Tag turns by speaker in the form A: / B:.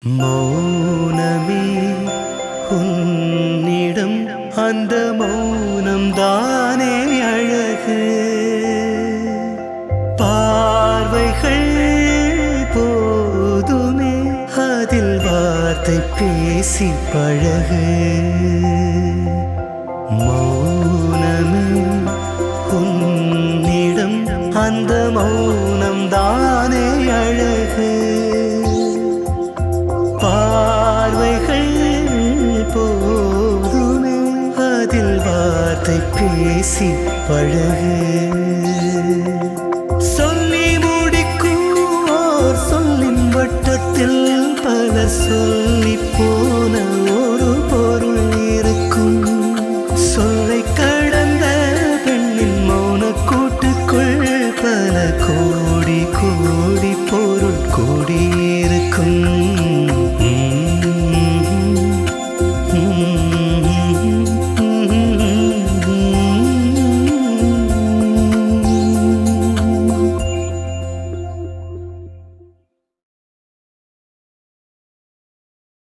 A: மௌனமே உன்னிடம் அந்த மௌனம் தானே அழகு பார்வைகள் போதுமே அதில் வார்த்தை பேசி பழகு மௌனமே உன்னிடம் அந்த மௌனம் தானே அழகு பார்வைகள் போதுமே அதில் வார்த்தை பேசி பழகு சொல்லி முடிக்கும் ஓர் சொல்லின் வட்டத்தில் பல சொல்லி போன